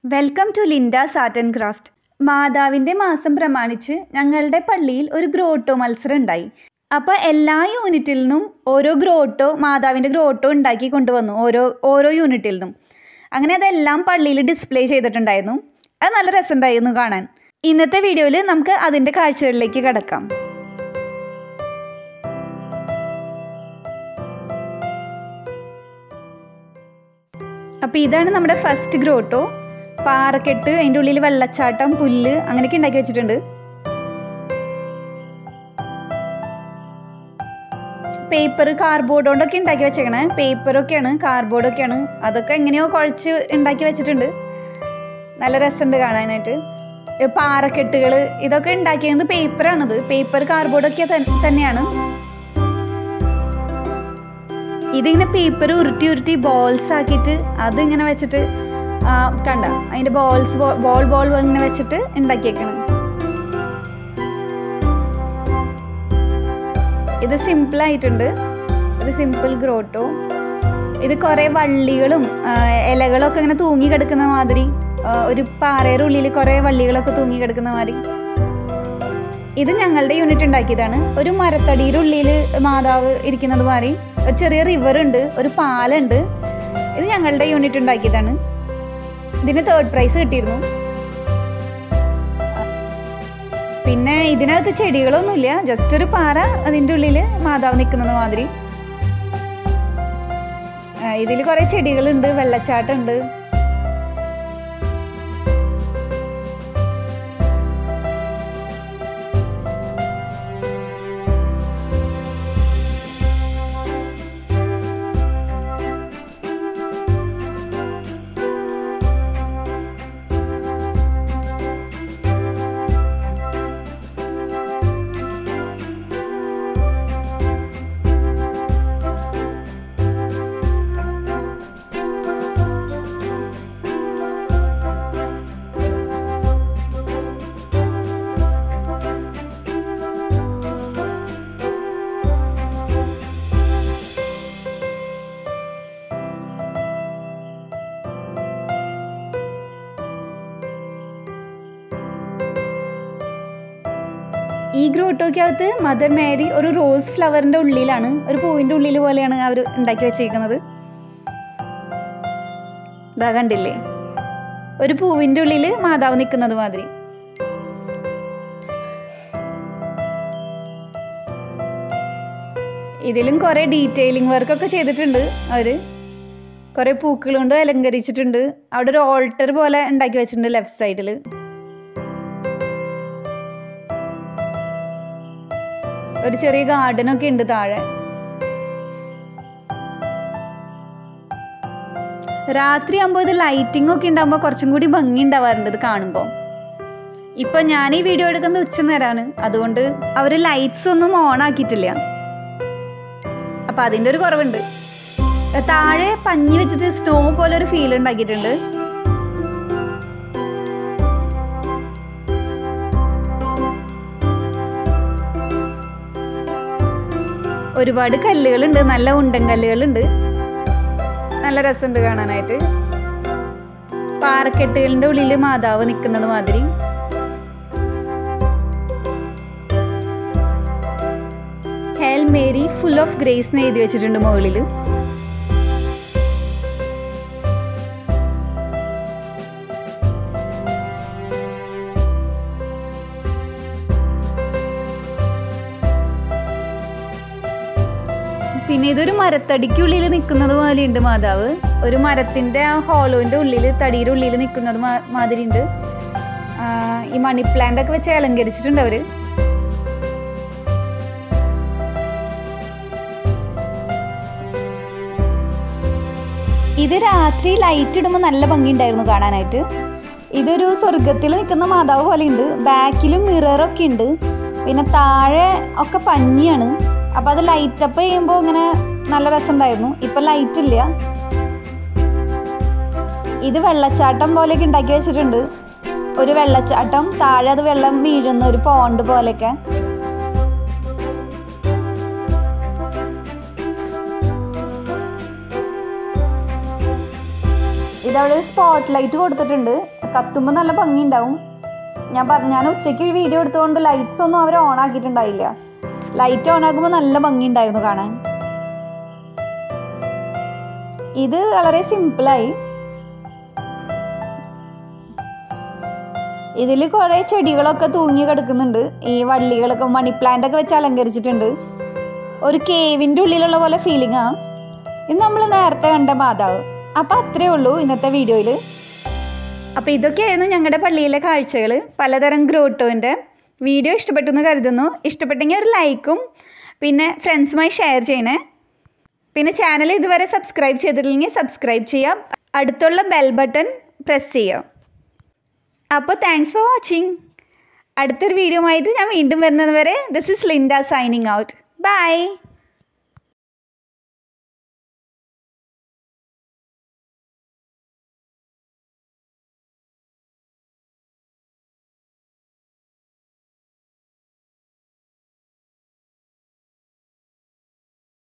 welcome to Linda's art and craft മാതാവിൻ്റെ മാസം പ്രമാണിച്ച് ഞങ്ങളുടെ പള്ളിയിൽ ഒരു ഗ്രോട്ടോ മത്സരം ഉണ്ടായി അപ്പോൾ എല്ലാ യൂണിറ്റിൽ നിന്നും ഓരോ ഗ്രോട്ടോ മാതാവിൻ്റെ ഗ്രോട്ടോ ഉണ്ടാക്കി കൊണ്ടുവന്നു ഓരോ ഓരോ യൂണിറ്റിൽ നിന്നും അങ്ങനെ അതെല്ലാം പള്ളിയിൽ ഡിസ്പ്ലേ ചെയ്തിട്ടുണ്ടായിരുന്നു അത് നല്ല രസമുണ്ടായിരുന്നു കാണാൻ ഇന്നത്തെ വീഡിയോയിൽ നമുക്ക് അതിൻ്റെ കാഴ്ചകളിലേക്ക് കിടക്കാം അപ്പോൾ ഇതാണ് നമ്മുടെ ഫസ്റ്റ് ഗ്രോട്ടോ പാറക്കെട്ട് അതിൻ്റെ ഉള്ളിൽ വെള്ളച്ചാട്ടം പുല്ല് അങ്ങനെയൊക്കെ ഉണ്ടാക്കി വെച്ചിട്ടുണ്ട് പേപ്പർ കാർഡ്ബോർഡ് കൊണ്ടൊക്കെ ഉണ്ടാക്കി വെച്ചേക്കണേ പേപ്പറൊക്കെയാണ് കാർഡ്ബോർഡൊക്കെയാണ് അതൊക്കെ എങ്ങനെയോ കുഴച്ച് ഉണ്ടാക്കി വെച്ചിട്ടുണ്ട് നല്ല രസമുണ്ട് കാണാനായിട്ട് പാറക്കെട്ടുകൾ ഇതൊക്കെ ഉണ്ടാക്കിയത് പേപ്പറാണിത് പേപ്പർ കാർഡ്ബോർഡൊക്കെ തന്നെയാണ് ഇതിങ്ങനെ പേപ്പർ ഉരുട്ടി ഉരുട്ടി ബോൾസ് ആക്കിയിട്ട് അതിങ്ങനെ വെച്ചിട്ട് കണ്ട അതിൻ്റെ ബോൾസ് ബോൾ ബോൾ ഇങ്ങനെ വെച്ചിട്ട് ഉണ്ടാക്കിയേക്കണം ഇത് സിമ്പിൾ ആയിട്ടുണ്ട് ഒരു സിമ്പിൾ ഗ്രോട്ടോ ഇത് കുറേ വള്ളികളും ഇലകളൊക്കെ ഇങ്ങനെ തൂങ്ങി കിടക്കുന്ന മാതിരി ഒരു പാറയുടെ ഉള്ളിൽ കുറേ വള്ളികളൊക്കെ തൂങ്ങി കിടക്കുന്ന മാതിരി ഇത് ഞങ്ങളുടെ യൂണിറ്റ് ഉണ്ടാക്കിയതാണ് ഒരു മരത്തടിയുടെ ഉള്ളിൽ മാതാവ് ഇരിക്കുന്നത് മാതിരി ഒരു ചെറിയ റിവർ ഉണ്ട് ഒരു പാലുണ്ട് ഇത് ഞങ്ങളുടെ യൂണിറ്റ് ഉണ്ടാക്കിയതാണ് ഇതിന് തേർഡ് പ്രൈസ് കിട്ടിയിരുന്നു പിന്നെ ഇതിനകത്ത് ചെടികളൊന്നുമില്ല ജസ്റ്റ് ഒരു പാറ അതിൻ്റെ ഉള്ളിൽ മാതാവ് നിൽക്കുന്നത് മാതിരി ഇതിൽ കുറേ ചെടികളുണ്ട് വെള്ളച്ചാട്ടമുണ്ട് ഈ ഗ്രോട്ടോക്കകത്ത് മദർ മേരി ഒരു റോസ് ഫ്ലവറിന്റെ ഉള്ളിലാണ് ഒരു പൂവിന്റെ ഉള്ളിൽ പോലെയാണ് അവർ ഉണ്ടാക്കി വെച്ചിരിക്കുന്നത് ഇതാ കണ്ടില്ലേ ഒരു പൂവിന്റെ ഉള്ളിൽ മാതാവ് നിൽക്കുന്നത് മാതിരി ഇതിലും കുറേ ഡീറ്റെയിലിംഗ് വർക്കൊക്കെ ചെയ്തിട്ടുണ്ട് അവര് കുറേ പൂക്കൾ കൊണ്ട് അലങ്കരിച്ചിട്ടുണ്ട് അവിടെ ഒരു ഓൾട്ടർ പോലെ ഉണ്ടാക്കി വെച്ചിട്ടുണ്ട് ലെഫ്റ്റ് സൈഡിൽ ഒരു ചെറിയ ഗാർഡൻ ഒക്കെ ഉണ്ട് താഴെ രാത്രി ആകുമ്പോൾ ഇത് ലൈറ്റിംഗ് ഒക്കെ ഉണ്ടാകുമ്പോൾ കുറച്ചും കൂടി ഭംഗി ഉണ്ടാവാറുണ്ട് ഇത് കാണുമ്പോൾ ഇപ്പൊ ഞാൻ ഈ വീഡിയോ എടുക്കുന്നത് ഉച്ച നേരമാണ് അതുകൊണ്ട് അവർ ലൈറ്റ്സ് ഒന്നും ഓൺ ആക്കിയിട്ടില്ല അപ്പൊ അതിൻ്റെ ഒരു കുറവുണ്ട് താഴെ പഞ്ഞി വെച്ചിട്ട് സ്നോ പോലെ ഒരു ഫീൽ ഉണ്ടാക്കിയിട്ടുണ്ട് ഒരുപാട് കല്ലുകളുണ്ട് നല്ല ഉണ്ടൻ കല്ലുകളുണ്ട് നല്ല രസമുണ്ട് കാണാനായിട്ട് പാറക്കെട്ടുകളുടെ ഉള്ളിൽ മാതാവ് നിൽക്കുന്നത് മാതിരി hail Mary full of grace എന്ന് എഴുതി വെച്ചിട്ടുണ്ട് മുകളിൽ പിന്നെ ഇതൊരു മരത്തടിക്കുള്ളിൽ നിൽക്കുന്നത് പോലെയുണ്ട് മാതാവ് ഒരു മരത്തിന്റെ ആ ഹോളോന്റെ ഉള്ളിൽ തടിയുടെ ഉള്ളിൽ നിൽക്കുന്നത് മാതിരി ഉണ്ട് ഈ മണി പ്ലാന്റ് ഒക്കെ വെച്ച് അലങ്കരിച്ചിട്ടുണ്ട് അവര് ഇത് രാത്രി ലൈറ്റ് ഇടുമ്പോൾ നല്ല ഭംഗിയുണ്ടായിരുന്നു കാണാനായിട്ട് ഇതൊരു സ്വർഗത്തിൽ നിൽക്കുന്ന മാതാവ് പോലെ ഉണ്ട് ബാക്കിലും മിററൊക്കെ ഉണ്ട് പിന്നെ താഴെ ഒക്കെ പഞ്ഞിയാണ് അപ്പം അത് ലൈറ്റ് അപ്പ് ചെയ്യുമ്പോൾ ഇങ്ങനെ നല്ല രസമുണ്ടായിരുന്നു ഇപ്പം ലൈറ്റ് ഇല്ല ഇത് വെള്ളച്ചാട്ടം പോലെയൊക്കെ ഉണ്ടാക്കി വെച്ചിട്ടുണ്ട് ഒരു വെള്ളച്ചാട്ടം താഴെ അത് വെള്ളം വീഴുന്ന ഒരു പോണ്ട് പോലെയൊക്കെ ഇതവിടെ ഒരു സ്പോട്ട് ലൈറ്റ് കൊടുത്തിട്ടുണ്ട് കത്തുമ്പോൾ നല്ല ഭംഗി ഉണ്ടാവും ഞാൻ പറഞ്ഞ ഞാൻ ഉച്ചയ്ക്ക് ഒരു വീഡിയോ എടുത്തുകൊണ്ട് ലൈറ്റ്സ് ഒന്നും അവർ ഓൺ ആക്കിയിട്ടുണ്ടായില്ല ലൈറ്റ് ഓൺ ആക്കുമ്പോൾ നല്ല ഭംഗി ഉണ്ടായിരുന്നു കാണാൻ ഇത് വളരെ സിമ്പിളായി ഇതിൽ കുറേ ചെടികളൊക്കെ തൂങ്ങി കിടക്കുന്നുണ്ട് ഈ വള്ളികളൊക്കെ മണി പ്ലാന്റ് ഒക്കെ വെച്ച് അലങ്കരിച്ചിട്ടുണ്ട് ഒരു കേവിൻ്റെ ഉള്ളിലുള്ള പോലെ ഫീലിംഗ് ആ ഇത് നമ്മൾ നേരത്തെ കണ്ട മാതാവ് അപ്പം അത്രേ ഉള്ളൂ ഇന്നത്തെ വീഡിയോയിൽ അപ്പോൾ ഇതൊക്കെയായിരുന്നു ഞങ്ങളുടെ പള്ളിയിലെ കാഴ്ചകൾ പലതരം ഗ്രോട്ടോൻ്റെ വീഡിയോ ഇഷ്ടപ്പെട്ടു എന്ന് കരുതുന്നു ഇഷ്ടപ്പെട്ടെങ്കിൽ ഒരു ലൈക്കും പിന്നെ ഫ്രണ്ട്സുമായി ഷെയർ ചെയ്യണേ പിന്നെ ചാനൽ ഇതുവരെ സബ്സ്ക്രൈബ് ചെയ്തിട്ടില്ലെങ്കിൽ സബ്സ്ക്രൈബ് ചെയ്യാം അടുത്തുള്ള ബെൽ ബട്ടൺ പ്രസ് ചെയ്യാം അപ്പോൾ താങ്ക്സ് ഫോർ വാച്ചിങ് അടുത്തൊരു വീഡിയോ ആയിട്ട് ഞാൻ വീണ്ടും വരുന്നത് വരെ this is Linda signing out by